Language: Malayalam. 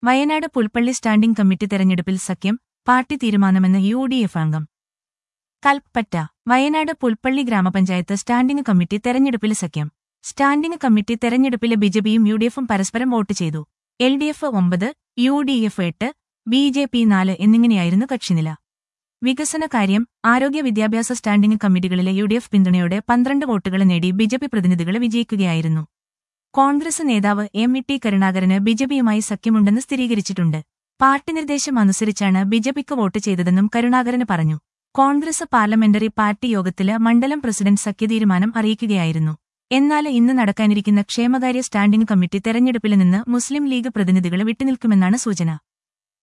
വയനാട് പുൽപ്പള്ളി സ്റ്റാൻഡിംഗ് കമ്മിറ്റി തെരഞ്ഞെടുപ്പിൽ സഖ്യം പാർട്ടി തീരുമാനമെന്ന് യു ഡി എഫ് അംഗം കൽപ്പറ്റ വയനാട് പുൽപ്പള്ളി ഗ്രാമപഞ്ചായത്ത് സ്റ്റാൻഡിംഗ് കമ്മിറ്റി തെരഞ്ഞെടുപ്പിൽ സഖ്യം സ്റ്റാൻഡിംഗ് കമ്മിറ്റി തെരഞ്ഞെടുപ്പിലെ ബിജെപിയും യു ഡി എഫും പരസ്പരം വോട്ട് ചെയ്തു എൽ ഡി എഫ് ഒമ്പത് യു ഡി എഫ് എട്ട് ബി ജെ പി നാല് എന്നിങ്ങനെയായിരുന്നു കക്ഷിനില വികസന കാര്യം ആരോഗ്യ വിദ്യാഭ്യാസ സ്റ്റാൻഡിംഗ് കമ്മിറ്റികളിലെ യു ഡി എഫ് പിന്തുണയോടെ പന്ത്രണ്ട് വോട്ടുകൾ നേടി ബിജെപി പ്രതിനിധികൾ വിജയിക്കുകയായിരുന്നു കോൺഗ്രസ് നേതാവ് എം ഇ ടി കരുണാകരന് ബിജെപിയുമായി സഖ്യമുണ്ടെന്ന് സ്ഥിരീകരിച്ചിട്ടുണ്ട് പാർട്ടി നിർദ്ദേശം അനുസരിച്ചാണ് ബിജെപിക്ക് വോട്ട് ചെയ്തതെന്നും കരുണാകരന് പറഞ്ഞു കോൺഗ്രസ് പാർലമെന്ററി പാർട്ടി യോഗത്തില് മണ്ഡലം പ്രസിഡന്റ് സഖ്യതീരുമാനം അറിയിക്കുകയായിരുന്നു എന്നാൽ ഇന്ന് നടക്കാനിരിക്കുന്ന ക്ഷേമകാര്യ സ്റ്റാൻഡിംഗ് കമ്മിറ്റി തെരഞ്ഞെടുപ്പിൽ നിന്ന് മുസ്ലിം ലീഗ് പ്രതിനിധികൾ വിട്ടുനിൽക്കുമെന്നാണ് സൂചന